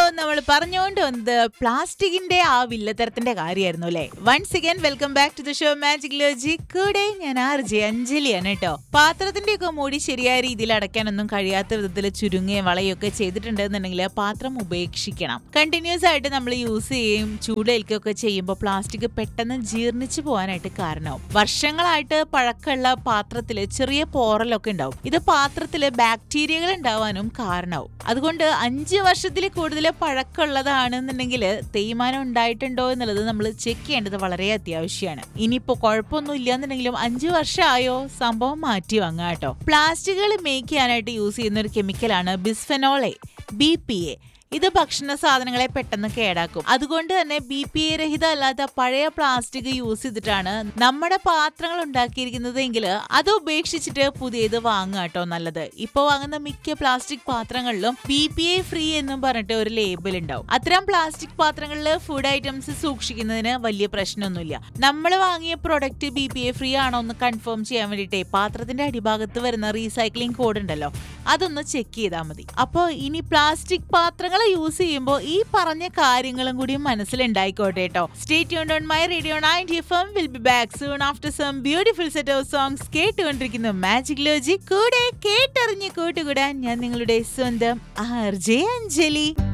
നമ്മൾ പറഞ്ഞുകൊണ്ട് വന്നത് പ്ലാസ്റ്റിക്കിന്റെ ആ വില്ലത്തരത്തിന്റെ കാര്യമായിരുന്നു അല്ലെ once again welcome back to the show magic ലോജി കൂടെ ഞാൻ ആർ ജെ അഞ്ജലിയാണ് കേട്ടോ പാത്രത്തിന്റെ ഒക്കെ മൂടി ശരിയായ രീതിയിൽ അടയ്ക്കാനൊന്നും കഴിയാത്ത വിധത്തിൽ ചുരുങ്ങുകയും വളയൊക്കെ ചെയ്തിട്ടുണ്ടെന്നുണ്ടെങ്കിൽ പാത്രം ഉപേക്ഷിക്കണം കണ്ടിന്യൂസ് ആയിട്ട് നമ്മൾ യൂസ് ചെയ്യുകയും ചൂടേൽക്കുകയൊക്കെ ചെയ്യുമ്പോൾ പ്ലാസ്റ്റിക് പെട്ടെന്ന് ജീർണിച്ചു പോകാനായിട്ട് കാരണമാവും വർഷങ്ങളായിട്ട് പഴക്കമുള്ള പാത്രത്തിൽ ചെറിയ പോറലൊക്കെ ഉണ്ടാവും ഇത് പാത്രത്തിൽ ബാക്ടീരിയകൾ ഉണ്ടാവാനും കാരണമാവും അതുകൊണ്ട് അഞ്ച് വർഷത്തിൽ കൂടുതൽ പഴക്കമുള്ളതാണെന്നുണ്ടെങ്കിൽ തേയ്മാനം ഉണ്ടായിട്ടുണ്ടോ എന്നുള്ളത് നമ്മൾ ചെക്ക് ചെയ്യേണ്ടത് വളരെ അത്യാവശ്യമാണ് ഇനിയിപ്പോ കുഴപ്പമൊന്നും ഇല്ലാന്നുണ്ടെങ്കിലും അഞ്ച് വർഷമായോ സംഭവം മാറ്റി വാങ്ങാം കേട്ടോ പ്ലാസ്റ്റിക്കുകൾ മേക്ക് ചെയ്യാനായിട്ട് യൂസ് ചെയ്യുന്ന ഒരു കെമിക്കലാണ് bisphenol A B P A ഇത് ഭക്ഷണ സാധനങ്ങളെ പെട്ടെന്ന് കേടാക്കും അതുകൊണ്ട് തന്നെ ബി പി എ രഹിത അല്ലാത്ത പഴയ പ്ലാസ്റ്റിക് യൂസ് ചെയ്തിട്ടാണ് നമ്മുടെ പാത്രങ്ങൾ ഉണ്ടാക്കിയിരിക്കുന്നത് എങ്കിൽ അത് ഉപേക്ഷിച്ചിട്ട് പുതിയത് വാങ്ങുക കേട്ടോ നല്ലത് ഇപ്പൊ വാങ്ങുന്ന മിക്ക പ്ലാസ്റ്റിക് പാത്രങ്ങളിലും ബി പി എ ഫ്രീ എന്നും പറഞ്ഞിട്ട് ഒരു ലേബൽ ഉണ്ടാവും അത്തരം പ്ലാസ്റ്റിക് പാത്രങ്ങളിൽ ഫുഡ് ഐറ്റംസ് സൂക്ഷിക്കുന്നതിന് വലിയ പ്രശ്നമൊന്നുമില്ല നമ്മൾ വാങ്ങിയ product B P A free ആണോ എന്ന് കൺഫേം ചെയ്യാൻ വേണ്ടിയിട്ടേ പാത്രത്തിന്റെ അടിഭാഗത്ത് വരുന്ന റീസൈക്ലിംഗ് കോഡ് ഉണ്ടല്ലോ അതൊന്ന് ചെക്ക് ചെയ്താൽ മതി അപ്പോൾ ഇനി പ്ലാസ്റ്റിക് പാത്രങ്ങൾ യൂസ് ചെയ്യുമ്പോൾ ഈ പറഞ്ഞ കാര്യങ്ങളും കൂടി മനസ്സിലുണ്ടായിക്കോട്ടെ കേട്ടോ stay tuned on my radio ninety F will be back soon after some beautiful set of songs കേട്ടുകൊണ്ടിരിക്കുന്നു മാജിക് ലോജി കൂടെ കേട്ടറിഞ്ഞ് കൂട്ടുകൂടാൻ ഞാൻ നിങ്ങളുടെ സ്വന്തം ആർ ജെ അഞ്ജലി